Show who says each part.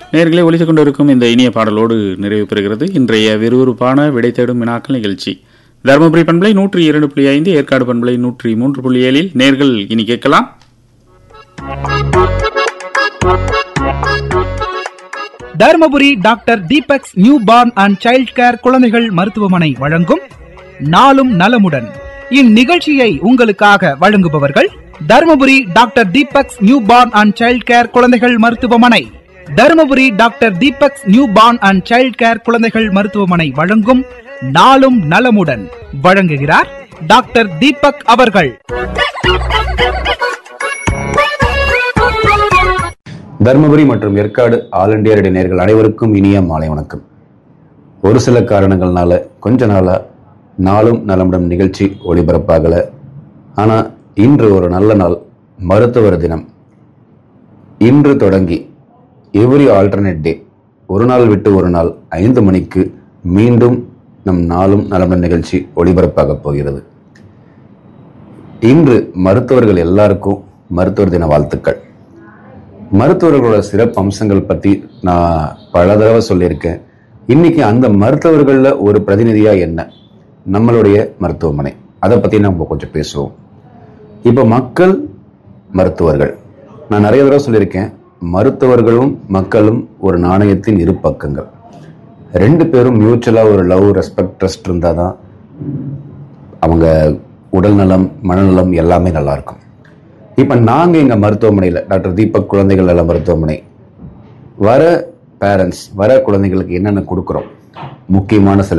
Speaker 1: நேர்களை ஒலித்துக் கொண்டிருக்கும் இந்த இனிய பாடலோடு நிறைவு பெறுகிறது இன்றைய விறுவிறுப்பான விடை தேடும் வினாக்கள் நிகழ்ச்சி தருமபுரி பண்பலை நூற்றி இரண்டு புள்ளி ஐந்து ஏற்காடு பண்பலை நூற்றி மூன்று புள்ளி ஏழில் நேர்கள் இனி கேட்கலாம்
Speaker 2: Dharmapuri doctor Deepak's new born and child care குழந்தைகள் மருத்துவமனை வழங்கும் நாளும் நலமுடன் இந்நிகழ்ச்சியை உங்களுக்காக வழங்குபவர்கள் Dharmapuri doctor Deepak's new born and child care குழந்தைகள் மருத்துவமனை Dharmapuri doctor Deepak's new born and child care குழந்தைகள் மருத்துவமனை வழங்கும் நாளும் நலமுடன் வழங்குகிறார் டாக்டர் தீபக் அவர்கள்
Speaker 3: தருமபுரி மற்றும் ஏற்காடு ஆல் இண்டியா ரேடியோ நேர்கள் அனைவருக்கும் இனிய மாலை வணக்கம் ஒரு சில காரணங்கள்னால கொஞ்ச நாளா நாளும் நலமுடன் நிகழ்ச்சி ஒளிபரப்பாகல ஆனா இன்று ஒரு நல்ல நாள் மருத்துவர் தினம் இன்று தொடங்கி எவ்ரி ஆல்டர்னேட் டே ஒரு நாள் விட்டு ஒரு நாள் ஐந்து மணிக்கு மீண்டும் நம் நாளும் நலமுடன் நிகழ்ச்சி ஒளிபரப்பாக போகிறது இன்று மருத்துவர்கள் எல்லாருக்கும் மருத்துவர் தின வாழ்த்துக்கள் மருத்துவர்களோட சிறப்பு அம்சங்கள் பத்தி நான் பல தடவை சொல்லியிருக்கேன் இன்னைக்கு அந்த மருத்துவர்கள்ல ஒரு பிரதிநிதியா என்ன நம்மளுடைய மருத்துவமனை அதை பத்தி நம்ம கொஞ்சம் பேசுவோம் இப்ப மக்கள் மருத்துவர்கள் நான் நிறைய தடவை சொல்லியிருக்கேன் மருத்துவர்களும் மக்களும் ஒரு நாணயத்தின் இரு பக்கங்கள் ரெண்டு பேரும் மியூச்சுவலா ஒரு லவ் ரெஸ்பெக்ட் ட்ரஸ்ட் இருந்தாதான் அவங்க உடல் நலம் மனநலம் எல்லாமே நல்லா இருக்கும் இப்போ நாங்கள் எங்கள் மருத்துவமனையில் டாக்டர் தீபக் குழந்தைகள் நல மருத்துவமனை வர பேரண்ட்ஸ் வர குழந்தைகளுக்கு என்னென்ன கொடுக்குறோம் முக்கியமான சில